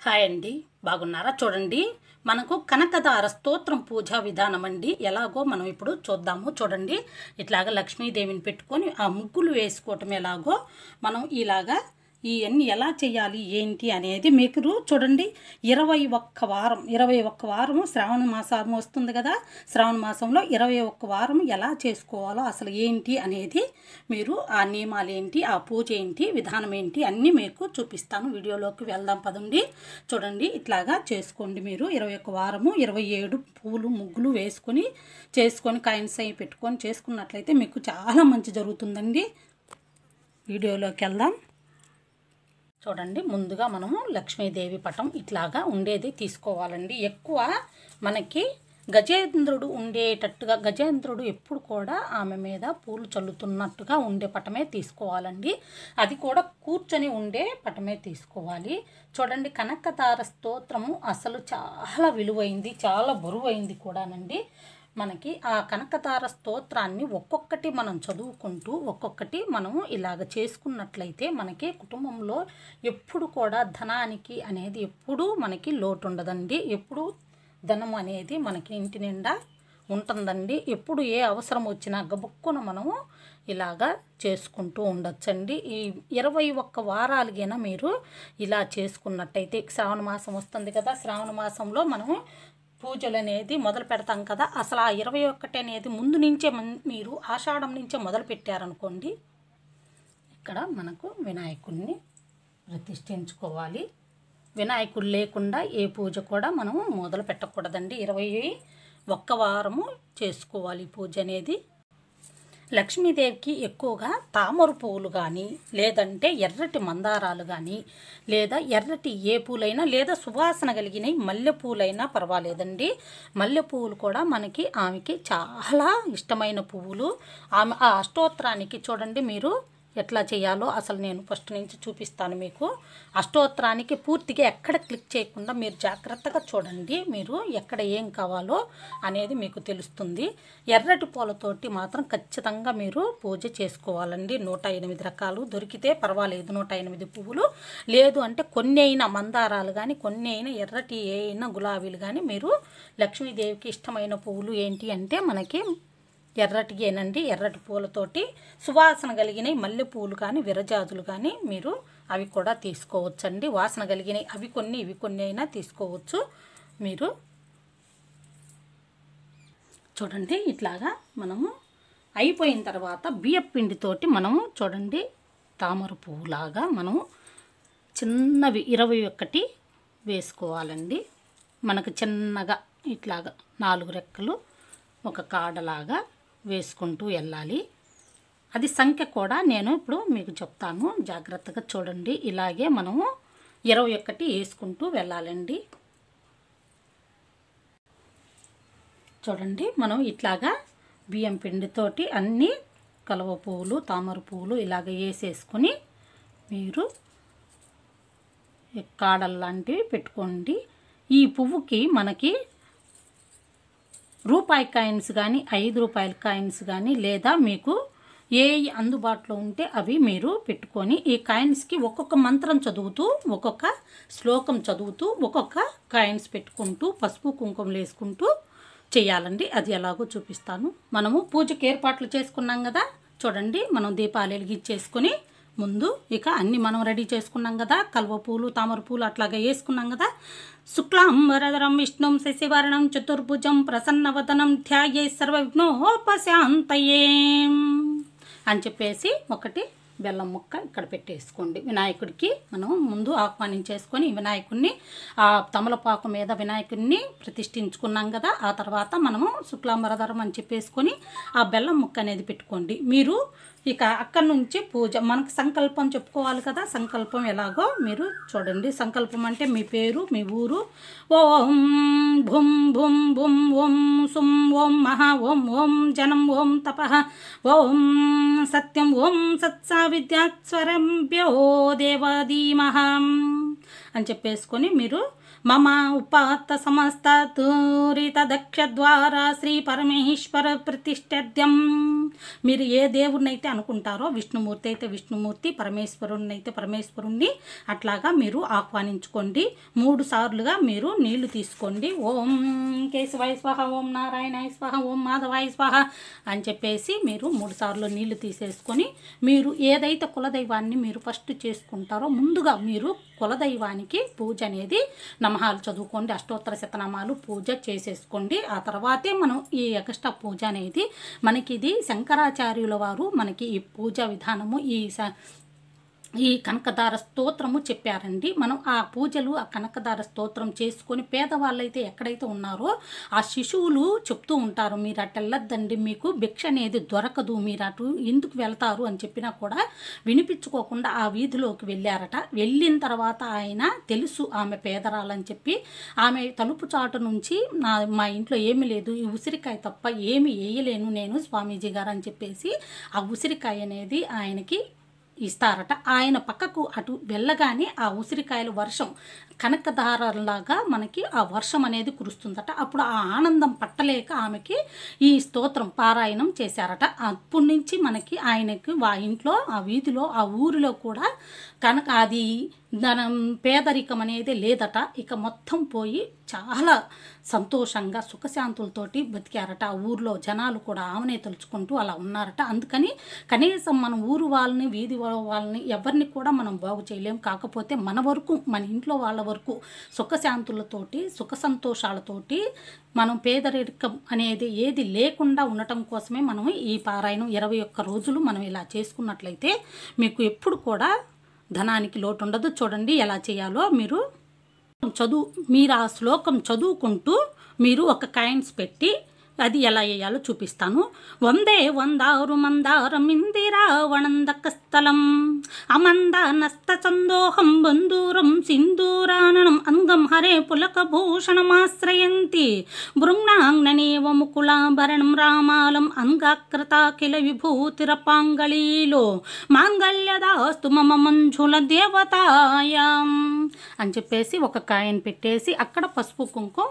hi అండి బాగున్నారా చూడండి మనకు కనకదార స్తోత్రం పూజా విధానం అండి ఎలాగో మనం ఇప్పుడు చూద్దాము చూడండి ఇట్లాగా లక్ష్మీదేవిని పెట్టుకొని ఆ ముగ్గులు వేసుకోవటం ఎలాగో మనం ఇలాగా ఇవన్నీ ఎలా చేయాలి ఏంటి అనేది మీకు చూడండి ఇరవై ఒక్క వారం ఇరవై ఒక్క వారం శ్రావణ మాసం వస్తుంది కదా శ్రావణ మాసంలో ఇరవై ఒక్క వారం ఎలా చేసుకోవాలో అసలు ఏంటి అనేది మీరు ఆ నియమాలు ఏంటి ఆ పూజ ఏంటి విధానం ఏంటి అన్నీ మీకు చూపిస్తాను వీడియోలోకి వెళ్దాం పదండి చూడండి ఇట్లాగా చేసుకోండి మీరు ఇరవై ఒక్క వారము ఇరవై ఏడు పూలు ముగ్గులు వేసుకొని చేసుకొని కాయిన్స్ అవి పెట్టుకొని చేసుకున్నట్లయితే మీకు చాలా మంచి జరుగుతుందండి వీడియోలోకి వెళ్దాం చూడండి ముందుగా మనము లక్ష్మీదేవి పటం ఇట్లాగా ఉండేది తీసుకోవాలండి ఎక్కువ మనకి గజేంద్రుడు ఉండేటట్టుగా గజేంద్రుడు ఎప్పుడు కూడా ఆమె మీద పూలు చల్లుతున్నట్టుగా ఉండే పటమే తీసుకోవాలండి అది కూడా కూర్చొని ఉండే పటమే తీసుకోవాలి చూడండి కనకతార స్తోత్రము అసలు చాలా విలువైంది చాలా బరువైంది కూడానండి మనకి ఆ కనకతార స్తోత్రాన్ని ఒక్కొక్కటి మనం చదువుకుంటూ ఒక్కొక్కటి మనం ఇలాగ చేసుకున్నట్లయితే మనకి కుటుంబంలో ఎప్పుడు కూడా ధనానికి అనేది ఎప్పుడూ మనకి లోటు ఉండదండి ఎప్పుడు ధనం అనేది మనకి ఇంటి నిండా ఉంటుందండి ఎప్పుడు ఏ అవసరం వచ్చినా గబుక్కున మనము ఇలాగా చేసుకుంటూ ఉండొచ్చండి ఈ ఇరవై ఒక్క వారాలుగైనా మీరు ఇలా చేసుకున్నట్టయితే శ్రావణ మాసం వస్తుంది కదా శ్రావణ మాసంలో మనము పూజలు అనేది మొదలు పెడతాం కదా అసలు ఆ ఇరవై ఒక్కటి అనేది ముందు నుంచే మన్- మీరు ఆషాఢం నుంచే మొదలు పెట్టారనుకోండి ఇక్కడ మనకు వినాయకుడిని ప్రతిష్ఠించుకోవాలి వినాయకుడు లేకుండా ఏ పూజ కూడా మనము మొదలు పెట్టకూడదండి ఇరవై ఒక్క వారము చేసుకోవాలి ఈ పూజ అనేది లక్ష్మీదేవికి ఎక్కువగా తామర పువ్వులు కానీ లేదంటే ఎర్రటి మందారాలు కానీ లేదా ఎర్రటి ఏ పూలైనా లేదా సువాసన కలిగిన మల్లె పూలైనా పర్వాలేదండి మల్లె పువ్వులు కూడా మనకి ఆమెకి చాలా ఇష్టమైన పువ్వులు ఆమె ఆ అష్టోత్తరానికి చూడండి మీరు ఎట్లా చేయాలో అసలు నేను ఫస్ట్ నుంచి చూపిస్తాను మీకు అష్టోత్తరానికి పూర్తిగా ఎక్కడ క్లిక్ చేయకుండా మీరు జాగ్రత్తగా చూడండి మీరు ఎక్కడ ఏం కావాలో అనేది మీకు తెలుస్తుంది ఎర్రటి పూలతోటి మాత్రం ఖచ్చితంగా మీరు పూజ చేసుకోవాలండి నూట ఎనిమిది రకాలు దొరికితే పర్వాలేదు నూట ఎనిమిది పువ్వులు లేదు అంటే కొన్ని అయినా మందారాలు కానీ కొన్ని అయినా ఎర్రటి ఏ అయినా గులాబీలు కానీ మీరు లక్ష్మీదేవికి ఇష్టమైన పువ్వులు ఏంటి అంటే మనకి ఎర్రటిగేనండి ఎర్రటి పూలతోటి సువాసన కలిగిన మల్లె పూలు కానీ విరజాజులు కానీ మీరు అవి కూడా తీసుకోవచ్చండి వాసన కలిగినవి అవి కొన్ని ఇవి కొన్ని అయినా తీసుకోవచ్చు మీరు చూడండి ఇట్లాగా మనము అయిపోయిన తర్వాత బియ్యం పిండితోటి మనము చూడండి తామర పువ్వులాగా మనము చిన్నవి ఇరవై ఒకటి వేసుకోవాలండి మనకు చిన్నగా ఇట్లాగా నాలుగు రెక్కలు ఒక కాడలాగా వేసుకుంటూ వెళ్ళాలి అది సంఖ్య కూడా నేను ఇప్పుడు మీకు చెప్తాను జాగ్రత్తగా చూడండి ఇలాగే మనము ఇరవై ఒకటి వేసుకుంటూ వెళ్ళాలండి చూడండి మనం ఇట్లాగా బియ్యం పిండితోటి అన్నీ కలువ పువ్వులు తామర పువ్వులు ఇలాగ వేసేసుకొని మీరు కాడలు లాంటివి పెట్టుకోండి ఈ పువ్వుకి మనకి రూపాయి కాయిన్స్ కానీ ఐదు రూపాయల కాయిన్స్ కానీ లేదా మీకు ఏ అందుబాటులో ఉంటే అవి మీరు పెట్టుకొని ఈ కాయిన్స్కి ఒక్కొక్క మంత్రం చదువుతూ ఒక్కొక్క శ్లోకం చదువుతూ ఒక్కొక్క కాయిన్స్ పెట్టుకుంటూ పసుపు కుంకుమలు వేసుకుంటూ చేయాలండి అది ఎలాగో చూపిస్తాను మనము పూజకి ఏర్పాట్లు చేసుకున్నాం కదా చూడండి మనం దీపాలు వెలిగించేసుకొని ముందు ఇక అన్ని మనం రెడీ చేసుకున్నాం కదా కల్వ పూలు తామర పూలు అట్లాగా వేసుకున్నాం కదా శుక్లాం వరదరం విష్ణుం శశివర్ణం చతుర్భుజం ప్రసన్నవదనం ధ్యాయే సర్వ విఘ్నోపశాంతయే అని చెప్పేసి ఒకటి బెల్లం ముక్క ఇక్కడ పెట్టేసుకోండి వినాయకుడికి మనం ముందు ఆహ్వానించేసుకొని వినాయకుడిని ఆ తమలపాకు మీద వినాయకుడిని ప్రతిష్ఠించుకున్నాం కదా ఆ తర్వాత మనము శుక్లాంబరధరం అని చెప్పేసుకొని ఆ బెల్లం ముక్క అనేది పెట్టుకోండి మీరు ఇక అక్కడి నుంచి పూజ మనకు సంకల్పం చెప్పుకోవాలి కదా సంకల్పం ఎలాగో మీరు చూడండి సంకల్పం అంటే మీ పేరు మీ ఊరు ఓం భుం భుం భుం ఓం సుం ఓం మహా ఓం ఓం జనం ఓం తప ఓం సత్యం ఓం సత్సా విద్యాస్వరంభ్యో దేవధీమహ అని చెప్పేసుకొని మీరు మమ ఉపాత్త సమస్త తూరిత దక్ష ద్వారా శ్రీ పరమేశ్వర ప్రతిష్టద్యం మీరు ఏ దేవుడినైతే అనుకుంటారో విష్ణుమూర్తి అయితే విష్ణుమూర్తి పరమేశ్వరుణ్ణి అయితే పరమేశ్వరుణ్ణి అట్లాగా మీరు ఆహ్వానించుకోండి మూడు సార్లుగా మీరు నీళ్లు తీసుకోండి ఓం కేశవాయ స్వాహ ఓం నారాయణాయ స్వాహ ఓం మాధవాయ స్వాహ అని చెప్పేసి మీరు మూడు సార్లు నీళ్లు తీసేసుకొని మీరు ఏదైతే కులదైవాన్ని మీరు ఫస్ట్ చేసుకుంటారో ముందుగా మీరు కులదైవానికి పూజ అనేది నమహాలు చదువుకోండి అష్టోత్తర శతనామాలు పూజ చేసేసుకోండి ఆ తర్వాతే మనం ఈ ఎగస్ట్రా పూజ అనేది మనకి ఇది శంకరాచార్యుల వారు మనకి ఈ పూజ విధానము ఈ స- ఈ కనకదార స్తోత్రము చెప్పారండి మనం ఆ పూజలు ఆ కనకదార స్తోత్రం చేసుకొని పేదవాళ్ళైతే ఎక్కడైతే ఉన్నారో ఆ శిశువులు చెప్తూ ఉంటారు మీరు అటు వెళ్ళొద్దండి మీకు భిక్ష అనేది దొరకదు మీరు అటు ఎందుకు వెళ్తారు అని చెప్పినా కూడా వినిపించుకోకుండా ఆ వీధిలోకి వెళ్ళారట వెళ్ళిన తర్వాత ఆయన తెలుసు ఆమె పేదరాలని చెప్పి ఆమె తలుపు చాటు నుంచి నా మా ఇంట్లో ఏమీ లేదు ఈ ఉసిరికాయ తప్ప ఏమి వేయలేను నేను స్వామీజీ గారు అని చెప్పేసి ఆ ఉసిరికాయ అనేది ఆయనకి ఇస్తారట ఆయన పక్కకు అటు వెళ్ళగానే ఆ ఉసిరికాయల వర్షం కనకధారలాగా మనకి ఆ వర్షం అనేది కురుస్తుందట అప్పుడు ఆ ఆనందం పట్టలేక ఆమెకి ఈ స్తోత్రం పారాయణం చేశారట అప్పటి నుంచి మనకి ఆయనకి వా ఇంట్లో ఆ వీధిలో ఆ ఊరిలో కూడా కనుక అది ధనం పేదరికం అనేది లేదట ఇక మొత్తం పోయి చాలా సంతోషంగా సుఖశాంతులతోటి బతికారట ఆ ఊర్లో జనాలు కూడా ఆమెనే తలుచుకుంటూ అలా ఉన్నారట అందుకని కనీసం మన ఊరు వాళ్ళని వీధి వా- వాళ్ళని ఎవరిని కూడా మనం బాగు చేయలేం కాకపోతే మన వరకు మన ఇంట్లో వాళ్ళ వరకు సుఖశాంతులతోటి సుఖ సంతోషాలతోటి మనం పేదరికం అనేది ఏది లేకుండా ఉండటం కోసమే మనం ఈ పారాయణం ఇరవై ఒక్క రోజులు మనం ఇలా చేసుకున్నట్లయితే మీకు ఎప్పుడు కూడా ధనానికి లోటు ఉండదు చూడండి ఎలా చేయాలో మీరు చదువు మీరు ఆ శ్లోకం చదువుకుంటూ మీరు ఒక కాయిన్స్ పెట్టి అది ఎలా వేయాలో చూపిస్తాను వందే వందారు మందారం ఇందిరావణందక స్థలం అమంద నస్త చందోహం బంధూరం సింధూరాననం అంగం హరే పులకభూషణమాశ్రయంతి భృంగాంగ్ననేవ ముకులాభరణం రామాలం అంగాకృత కిల విభూతిరపాంగళీలో మాంగళ్యదాస్తు మమ మంజుల దేవతాయాం అని చెప్పేసి ఒక కాయను పెట్టేసి అక్కడ పసుపు కుంకుమ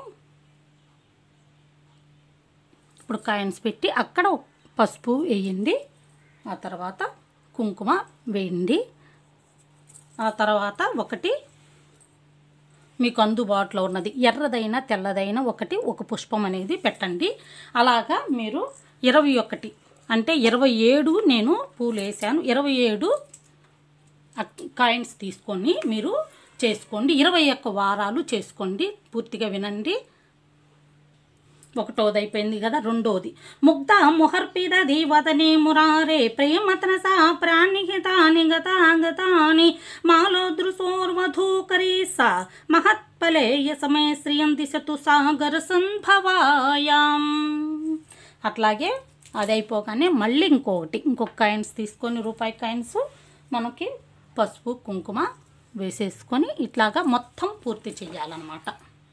ఇప్పుడు కాయిన్స్ పెట్టి అక్కడ పసుపు వేయండి ఆ తర్వాత కుంకుమ వేయండి ఆ తర్వాత ఒకటి మీకు అందుబాటులో ఉన్నది ఎర్రదైన తెల్లదైన ఒకటి ఒక పుష్పం అనేది పెట్టండి అలాగా మీరు ఇరవై ఒకటి అంటే ఇరవై ఏడు నేను పూలు వేసాను ఇరవై ఏడు కాయిన్స్ తీసుకొని మీరు చేసుకోండి ఇరవై ఒక్క వారాలు చేసుకోండి పూర్తిగా వినండి ఒకటోది అయిపోయింది కదా రెండోది ముగ్ధ ముహర్పిదది వదనే మురారే ప్రేమతన సా ప్రాణిహితాని గతాగతాని మాలో దృశోర్వధూకరీ సా మహత్పలేయ సమయ శ్రియం దిశతు సాగర సంభవాయాం అట్లాగే అది అయిపోగానే మళ్ళీ ఇంకొకటి ఇంకొక కాయిన్స్ తీసుకొని రూపాయి కాయిన్స్ మనకి పసుపు కుంకుమ వేసేసుకొని ఇట్లాగా మొత్తం పూర్తి చేయాలన్నమాట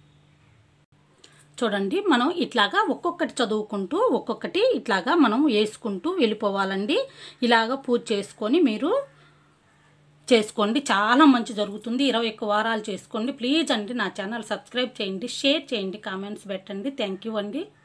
చూడండి మనం ఇట్లాగా ఒక్కొక్కటి చదువుకుంటూ ఒక్కొక్కటి ఇట్లాగా మనం వేసుకుంటూ వెళ్ళిపోవాలండి ఇలాగ పూజ చేసుకొని మీరు చేసుకోండి చాలా మంచి జరుగుతుంది ఇరవై ఒక్క వారాలు చేసుకోండి ప్లీజ్ అండి నా ఛానల్ సబ్స్క్రైబ్ చేయండి షేర్ చేయండి కామెంట్స్ పెట్టండి థ్యాంక్ యూ అండి